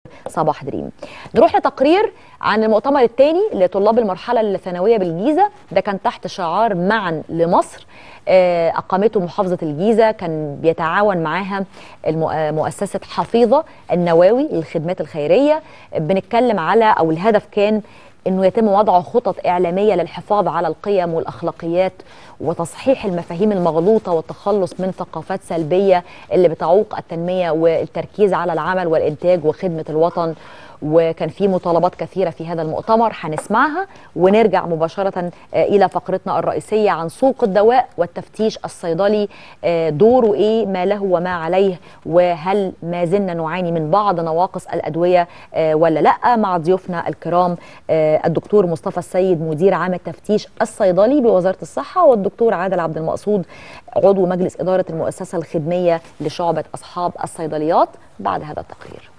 صباح دريم نروح لتقرير عن المؤتمر الثاني لطلاب المرحله الثانويه بالجيزه ده كان تحت شعار معا لمصر آه، اقامته محافظه الجيزه كان بيتعاون معاها المؤ- آه، مؤسسه حفيظه النواوي للخدمات الخيريه بنتكلم على او الهدف كان انه يتم وضع خطط اعلاميه للحفاظ على القيم والاخلاقيات وتصحيح المفاهيم المغلوطه والتخلص من ثقافات سلبيه اللي بتعوق التنميه والتركيز على العمل والانتاج وخدمه الوطن وكان في مطالبات كثيره في هذا المؤتمر هنسمعها ونرجع مباشره آه، الى فقرتنا الرئيسيه عن سوق الدواء والتفتيش الصيدلي آه، دوره ايه ما له وما عليه وهل ما زلنا نعاني من بعض نواقص الادويه آه، ولا لا مع ضيوفنا الكرام آه، الدكتور مصطفى السيد مدير عام التفتيش الصيدلي بوزاره الصحه والدكتور عادل عبد المقصود عضو مجلس اداره المؤسسه الخدميه لشعبه اصحاب الصيدليات بعد هذا التقرير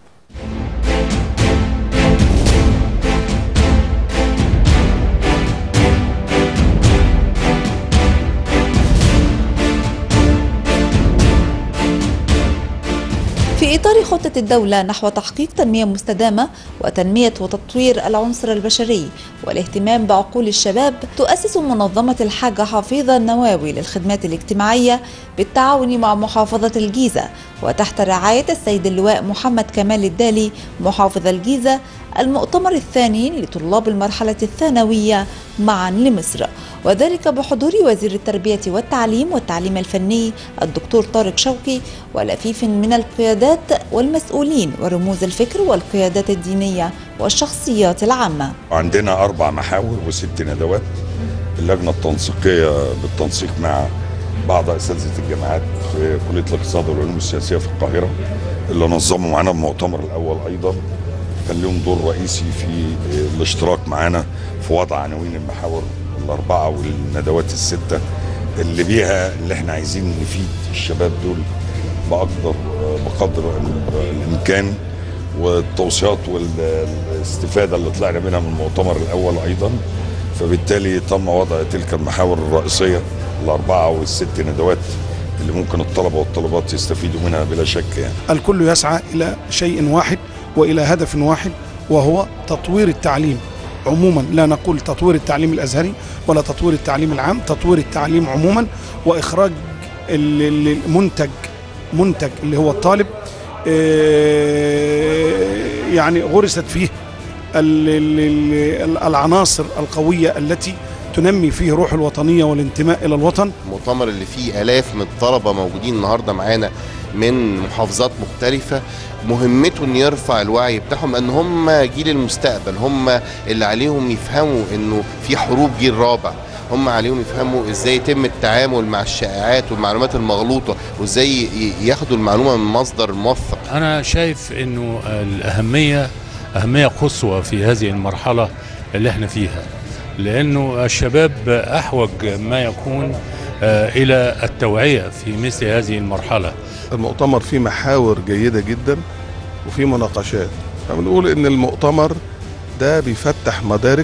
في إطار خطة الدولة نحو تحقيق تنمية مستدامة وتنمية وتطوير العنصر البشري والاهتمام بعقول الشباب تؤسس منظمة الحاجة حفيظة النواوي للخدمات الاجتماعية بالتعاون مع محافظة الجيزة وتحت رعاية السيد اللواء محمد كمال الدالي محافظ الجيزة المؤتمر الثاني لطلاب المرحلة الثانوية معا لمصر وذلك بحضور وزير التربية والتعليم والتعليم الفني الدكتور طارق شوقي ولفيف من القيادات والمسؤولين ورموز الفكر والقيادات الدينية والشخصيات العامة عندنا أربع محاور وست ندوات اللجنة التنسيقية بالتنسيق مع بعض أساتذة الجامعات في كلية الاقتصاد والعلوم السياسية في القاهرة اللي نظموا معانا المؤتمر الأول أيضا كان لهم دور رئيسي في الاشتراك معانا في وضع عناوين المحاور الأربعة والندوات الستة اللي بيها اللي احنا عايزين نفيد الشباب دول بأقدر بقدر الإمكان والتوصيات والاستفادة اللي طلعنا منها من المؤتمر الأول أيضا فبالتالي تم وضع تلك المحاور الرئيسية الأربعة والست ندوات اللي ممكن الطلبة والطالبات يستفيدوا منها بلا شك يعني الكل يسعى إلى شيء واحد وإلى هدف واحد وهو تطوير التعليم عموما لا نقول تطوير التعليم الأزهري ولا تطوير التعليم العام تطوير التعليم عموما وإخراج ال- ال- المنتج منتج اللي هو الطالب آه، يعني غرست فيه ال- ال- ال- العناصر القوية التي تنمي فيه روح الوطنية والانتماء إلى الوطن المؤتمر اللي فيه آلاف من الطلبة موجودين النهاردة معانا من محافظات مختلفة مهمته ان يرفع الوعي بتاعهم ان هم جيل المستقبل هم اللي عليهم يفهموا انه في حروب جيل رابع هم عليهم يفهموا ازاي يتم التعامل مع الشائعات والمعلومات المغلوطة وازاي ي- ياخدوا المعلومة من مصدر موثق أنا شايف إنه الأهمية أهمية قصوى في هذه المرحلة اللي احنا فيها لأنه الشباب أحوج ما يكون آه، إلى التوعية في مثل هذه المرحلة المؤتمر فيه محاور جيدة جدا وفيه مناقشات فبنقول ان المؤتمر ده بيفتح مدارك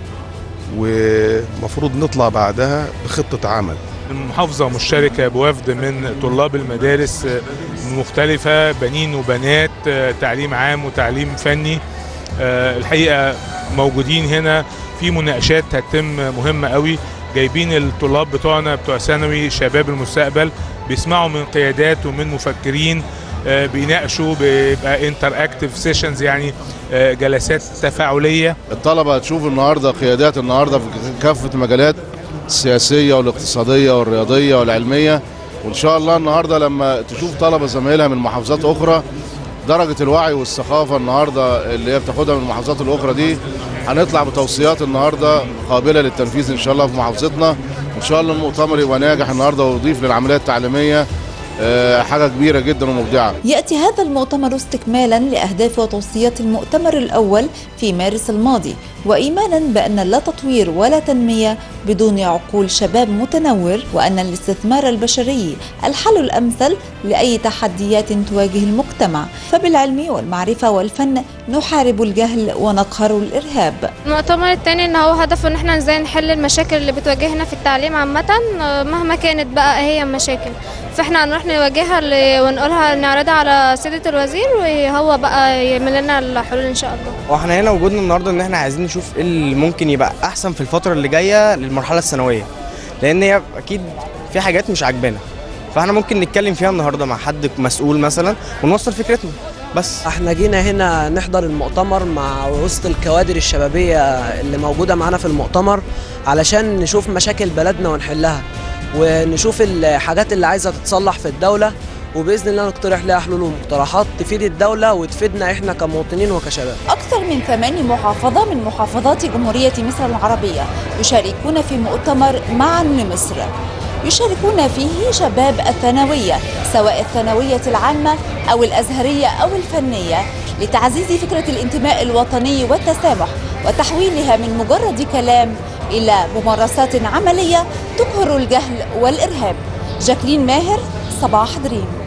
ومفروض نطلع بعدها بخطة عمل المحافظة مشتركة بوفد من طلاب المدارس مختلفة بنين وبنات تعليم عام وتعليم فني آه، الحقيقة موجودين هنا في مناقشات هتتم مهمة قوي جايبين الطلاب بتوعنا بتوع ثانوي شباب المستقبل بيسمعوا من قيادات ومن مفكرين آه، بيناقشوا بيبقى انتر اكتف سيشنز يعني آه، جلسات تفاعليه الطلبة هتشوف النهاردة قيادات النهاردة في كافة المجالات السياسية والاقتصادية والرياضية والعلمية وإن شاء الله النهاردة لما تشوف طلبة زمايلها من محافظات أخرى درجة الوعي والثقافة النهاردة اللي هي بتاخدها من المحافظات الأخرى دي هنطلع بتوصيات النهاردة قابلة للتنفيذ إن شاء الله في محافظتنا وإن شاء الله المؤتمر يبقى ناجح النهاردة ويضيف للعملية التعليمية آه، حاجة كبيرة جدا ومبدعة يأتي هذا المؤتمر استكمالا لأهداف وتوصيات المؤتمر الأول في مارس الماضي وإيمانا بأن لا تطوير ولا تنمية بدون عقول شباب متنور وأن الاستثمار البشري الحل الأمثل لأي تحديات تواجه المجتمع فبالعلم والمعرفة والفن نحارب الجهل ونقهر الإرهاب المؤتمر التاني ان هو هدفه ان احنا ازاي نحل المشاكل اللي بتواجهنا في التعليم عامة آه، مهما كانت بقى هي المشاكل فاحنا هنروح نواجهها ل- ونقولها نعرضها على سيادة الوزير وهو بقى يعمل لنا الحلول ان شاء الله واحنا هنا وجودنا النهارده ان احنا عايزين نشوف ايه اللي ممكن يبقى احسن في الفتره اللي جايه للمرحله الثانويه لان هي اكيد في حاجات مش عاجبانا فاحنا ممكن نتكلم فيها النهارده مع حد مسؤول مثلا ونوصل فكرتنا بس احنا جينا هنا نحضر المؤتمر مع وسط الكوادر الشبابية اللي موجودة معانا في المؤتمر علشان نشوف مشاكل بلدنا ونحلها ونشوف الحاجات اللي عايزة تتصلح في الدولة وبإذن الله نقترح لها حلول ومقترحات تفيد الدولة وتفيدنا احنا كمواطنين وكشباب أكثر من ثمان محافظة من محافظات جمهورية مصر العربية يشاركون في مؤتمر معا لمصر يشاركون فيه شباب الثانوية سواء الثانوية العامة أو الأزهرية أو الفنية لتعزيز فكرة الانتماء الوطني والتسامح وتحويلها من مجرد كلام إلى ممارسات عملية تقهر الجهل والإرهاب جاكلين ماهر صباح دريم